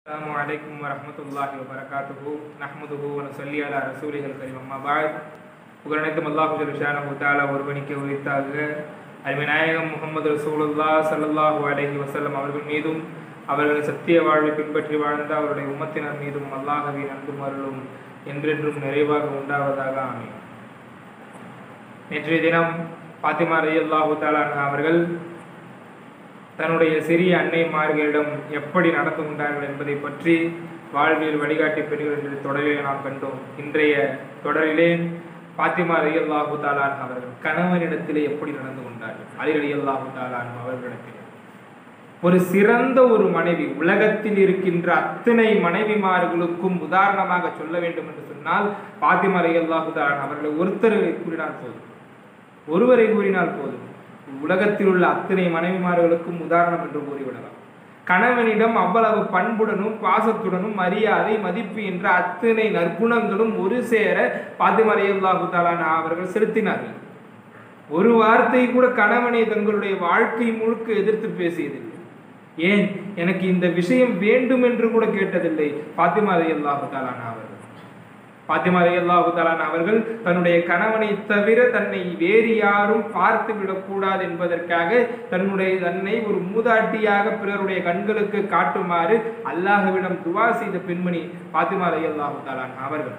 السلام عليكم ورحمة الله وبركاته نحمده ونصلي على رسوله الكريم أما بعد புகழனைத்தும் அல்லாஹு ஜல்ஷானஹு தாலா ஒருவனிக்க உரித்தாக அருமைநாயகம் முகமது ரசூலுல்லா ஸல்லல்லாஹு அலைஹி வஸல்லம் அவர்கள் மீதும் அவர்களின் சத்திய வாழ்வை பின்பற்றி வாழ்ந்த அவருடைய உம்மத்தினர் மீதும் அல்லாஹவின் அன்பும் அருளும் என்றென்றும் நிறைவாக உண்டாவதாக ஆமீன் நேற்றைய தினம் பாத்திமா ரலியல்லாஹு தாலா அன்ஹா அவர்கள் தன்னுடைய சிறிய அன்னைமார்களிடம் எப்படி நடந்து கொண்டார்கள் என்பதை பற்றி வாழ்வியல் வழிகாட்டி பெறுகள் என்ற தொடரிலே நாம் கண்டோம் இன்றைய தொடரிலே பாத்திமா அலி அல்லாஹு தாலான் அவர்கள் கணவனிடத்திலே எப்படி நடந்து கொண்டார்கள் அலி அலி அல்லாஹு தாலான் அவர்களிடத்திலே ஒரு சிறந்த ஒரு மனைவி உலகத்தில் இருக்கின்ற அத்தனை மனைவிமார்களுக்கும் உதாரணமாக சொல்ல வேண்டும் என்று சொன்னால் பாத்திமா அலி அல்லாஹு தாலான் அவர்களை ஒருத்தரை கூறினால் போதும் ஒருவரை கூறினால் போதும் உலகத்தில் உள்ள அத்தனை மனைவிமார்களுக்கும் உதாரணம் என்று கூறிவிடலாம் கணவனிடம் அவ்வளவு பண்புடனும் பாசத்துடனும் மரியாதை மதிப்பு என்ற அத்தனை நற்குணங்களும் ஒரு சேர பாத்திமறையல்லாஹு தாலான அவர்கள் செலுத்தினார்கள் ஒரு வார்த்தை கூட கணவனை தங்களுடைய வாழ்க்கை முழுக்க எதிர்த்து பேசியதில்லை ஏன் எனக்கு இந்த விஷயம் வேண்டும் என்று கூட கேட்டதில்லை பாத்திமா அல்லாஹு தாலான அவர்கள் பாத்திமா அல்லாஹு தாலான் அவர்கள் தன்னுடைய கணவனை தவிர தன்னை வேறு யாரும் பார்த்து விடக்கூடாது என்பதற்காக தன்னுடைய தன்னை ஒரு மூதாட்டியாக பிறருடைய கண்களுக்கு காட்டுமாறு அல்லாஹுவிடம் துவா செய்த பெண்மணி பாத்திமா அல்லாஹு தாலான் அவர்கள்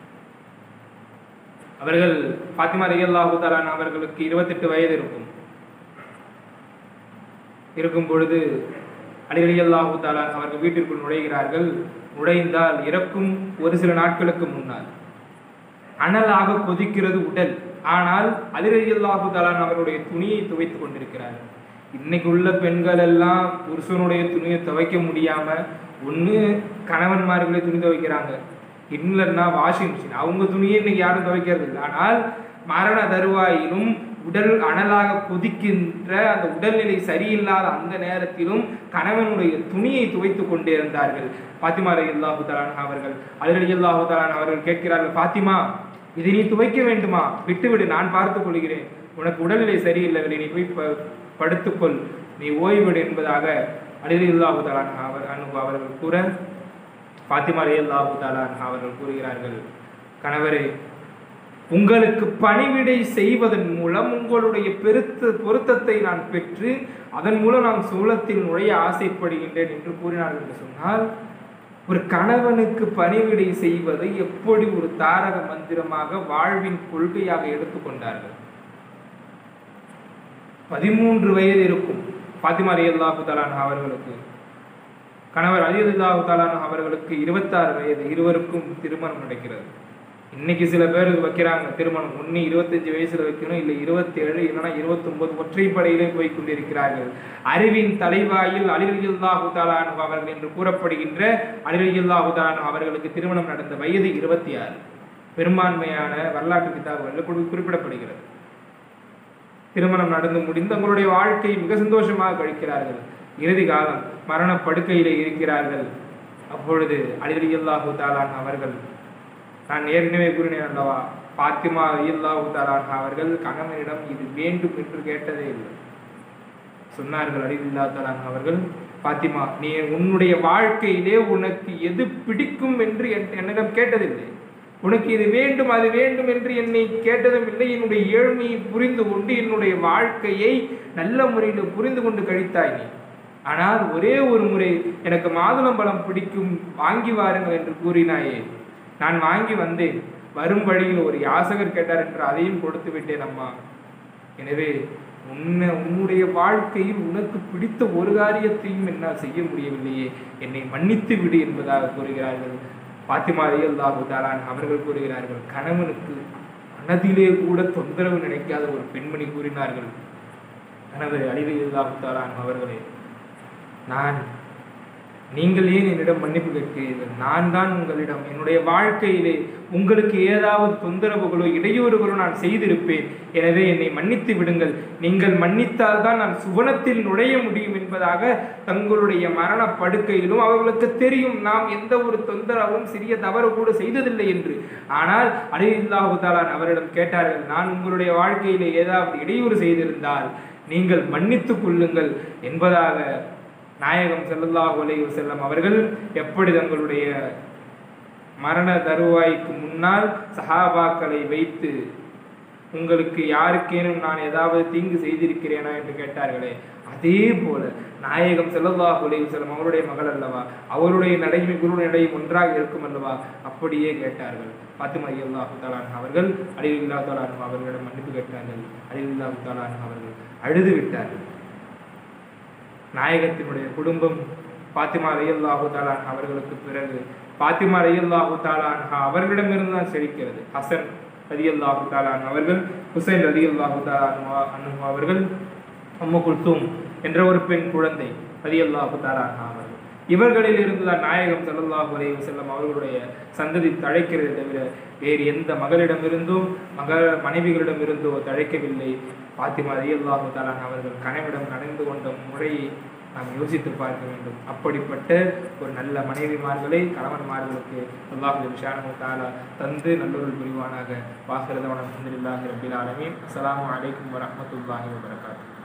அவர்கள் பாத்திமா அல்லாஹு தாலான் அவர்களுக்கு இருபத்தெட்டு வயது இருக்கும் இருக்கும் பொழுது அலிரலி அல்லாஹு தாலான் அவர்கள் வீட்டிற்குள் நுழைகிறார்கள் நுழைந்தால் இறக்கும் ஒரு சில நாட்களுக்கு முன்னால் அனலாக கொதிக்கிறது உடல் ஆனால் அலிரலி அல்லாஹு தாலான் அவருடைய துணியை துவைத்துக் கொண்டிருக்கிறார்கள் இன்னைக்கு உள்ள பெண்கள் எல்லாம் புருஷனுடைய துணியை துவைக்க முடியாம ஒன்று கணவன்மார்களே துணி துவைக்கிறாங்க இல்லைன்னா வாஷிங் மிஷின் அவங்க துணியை இன்னைக்கு யாரும் துவைக்கிறது இல்லை ஆனால் மரண தருவாயிலும் உடல் அனலாக கொதிக்கின்ற அந்த உடல்நிலை சரியில்லாத அந்த நேரத்திலும் கணவனுடைய துணியை துவைத்து கொண்டே இருந்தார்கள் பாத்திமா அலி அல்லாஹு தலான் அவர்கள் அலி அல்லாஹு தலான் அவர்கள் கேட்கிறார்கள் பாத்திமா இதை நீ துவைக்க வேண்டுமா விட்டுவிடு நான் பார்த்துக் கொள்கிறேன் உனக்கு உடல்நிலை சரியில்லை நீ போய் ப படுத்துக்கொள் நீ ஓய்விடு என்பதாக அலி அல்லாஹு தலான் அவர் அனு அவர்கள் கூற பாத்திமா அலி அல்லாஹு தலான் அவர்கள் கூறுகிறார்கள் கணவரே உங்களுக்கு பணிவிடை செய்வதன் மூலம் உங்களுடைய பெருத்த பொருத்தத்தை நான் பெற்று அதன் மூலம் நான் சூழத்தில் நுழைய ஆசைப்படுகின்றேன் என்று கூறினார்கள் என்று சொன்னால் ஒரு கணவனுக்கு பணிவிடை செய்வதை எப்படி ஒரு தாரக மந்திரமாக வாழ்வின் கொள்கையாக எடுத்துக்கொண்டார்கள் பதிமூன்று வயது இருக்கும் பாத்திமா அலி அல்லாஹு தலான் அவர்களுக்கு கணவர் அலி அல்லாஹு தலான் அவர்களுக்கு இருபத்தாறு வயது இருவருக்கும் திருமணம் நடக்கிறது இன்னைக்கு சில பேர் வைக்கிறாங்க திருமணம் ஒன்று இருபத்தஞ்சு வயசுல வைக்கணும் இல்லை இருபத்தேழு இல்லைன்னா இருபத்தொன்பது ஒற்றைப்படையிலே போய் கொண்டிருக்கிறார்கள் அறிவின் தலைவாயில் அலிரகில்லாஹு தாலானு அவர்கள் என்று கூறப்படுகின்ற அலிரகில்லாஹு தாலானு அவர்களுக்கு திருமணம் நடந்த வயது இருபத்தி ஆறு பெரும்பான்மையான வரலாற்று கிதாபுகளில் குறிப்பிடப்படுகிறது திருமணம் நடந்து முடிந்து தங்களுடைய வாழ்க்கை மிக சந்தோஷமாக கழிக்கிறார்கள் இறுதி காலம் மரண படுக்கையிலே இருக்கிறார்கள் அப்பொழுது அலிரகில்லாஹு தாலான் அவர்கள் நான் ஏற்கனவே கூறினேன் அல்லவா பாத்திமா அல்லாஹு தலான் அவர்கள் கணவனிடம் இது வேண்டும் என்று கேட்டதே இல்லை சொன்னார்கள் அலில்லா தலான் அவர்கள் பாத்திமா நீ உன்னுடைய வாழ்க்கையிலே உனக்கு எது பிடிக்கும் என்று என்னிடம் கேட்டதில்லை உனக்கு இது வேண்டும் அது வேண்டும் என்று என்னை கேட்டதும் இல்லை என்னுடைய ஏழ்மையை புரிந்து கொண்டு என்னுடைய வாழ்க்கையை நல்ல முறையில் புரிந்து கொண்டு கழித்தாய் நீ ஆனால் ஒரே ஒரு முறை எனக்கு மாதுளம்பழம் பிடிக்கும் வாங்கி வாருங்கள் என்று கூறினாயே நான் வாங்கி வந்தேன் வரும் வழியில் ஒரு யாசகர் கேட்டார் என்று அதையும் கொடுத்து விட்டேன் அம்மா எனவே உன்னை உன்னுடைய வாழ்க்கையில் உனக்கு பிடித்த ஒரு காரியத்தையும் என்னால் செய்ய முடியவில்லையே என்னை மன்னித்து விடு என்பதாக கூறுகிறார்கள் பாத்திமா அல்லாஹு தாலான் அவர்கள் கூறுகிறார்கள் கணவனுக்கு மனதிலே கூட தொந்தரவு நினைக்காத ஒரு பெண்மணி கூறினார்கள் கணவர் அலிது அல்லாஹு தாலான் அவர்களே நான் நீங்கள் ஏன் என்னிடம் மன்னிப்பு கேட்கிறீர்கள் நான் தான் உங்களிடம் என்னுடைய வாழ்க்கையிலே உங்களுக்கு ஏதாவது தொந்தரவுகளோ இடையூறுகளோ நான் செய்திருப்பேன் எனவே என்னை மன்னித்து விடுங்கள் நீங்கள் மன்னித்தால் தான் நான் சுவனத்தில் நுழைய முடியும் என்பதாக தங்களுடைய மரண படுக்கையிலும் அவர்களுக்கு தெரியும் நாம் எந்த ஒரு தொந்தரவும் சிறிய தவறு கூட செய்ததில்லை என்று ஆனால் அலில்லாஹுதாலான் அவரிடம் கேட்டார்கள் நான் உங்களுடைய வாழ்க்கையிலே ஏதாவது இடையூறு செய்திருந்தால் நீங்கள் மன்னித்துக் கொள்ளுங்கள் என்பதாக நாயகம் ஸல்லல்லாஹு அலைஹி வஸல்லம் அவர்கள் எப்படி தங்களுடைய மரண தருவாய்க்கு முன்னால் சஹாபாக்களை வைத்து உங்களுக்கு யாருக்கேனும் நான் ஏதாவது தீங்கு செய்திருக்கிறேனா என்று கேட்டார்களே அதே போல நாயகம் ஸல்லல்லாஹு அலைஹி வஸல்லம் அவருடைய மகள் அல்லவா அவருடைய நடைமை குருடைய நடையும் ஒன்றாக இருக்கும் அல்லவா அப்படியே கேட்டார்கள் பாத்திமா அல்லாஹு தாலான் அவர்கள் அலிவுல்லா தாலான் அவர்களிடம் மன்னிப்பு கேட்டார்கள் அலிவுல்லா தாலான் அவர்கள் அழுது விட்டார்கள் நாயகத்தினுடைய குடும்பம் பாத்திமா ரயல்லாஹு தாலான் அவர்களுக்கு பிறகு பாத்திமா ரயல்லாஹு தாலான் அவர்களிடமிருந்து தான் செழிக்கிறது ஹசன் ரதியல்லாஹு தாலான் அவர்கள் ஹுசைன் ரதியல்லாஹு தாலான் அனு அவர்கள் அம்மு குல்தூம் என்ற ஒரு பெண் குழந்தை ரதியல்லாஹு தாலான் அவர்கள் இவர்களில் இருந்துதான் நாயகம் ஸல்லல்லாஹு அலைஹி வஸல்லம் அவர்களுடைய சந்ததி தழைக்கிறதை தவிர வேறு எந்த மகளிடமிருந்தோ மக மனைவிகளிடமிருந்தோ தழைக்கவில்லை பாத்திமா ரலியல்லாஹு தஆலா அவர்கள் கனவிடம் நடந்து கொண்ட முறையை நாம் யோசித்து பார்க்க வேண்டும் அப்படிப்பட்ட ஒரு நல்ல மனைவிமார்களை கணவன்மார்களுக்கு அல்லாஹு ஷானு தாலா தந்து நல்லொரு புரிவானாக வாசரதவனம் அல்ஹம்துலில்லாஹி ரப்பில் ஆலமீன் அஸ்ஸலாமு அலைக்கும் வரஹ்மத்துல்லாஹி வபரகாத்துஹு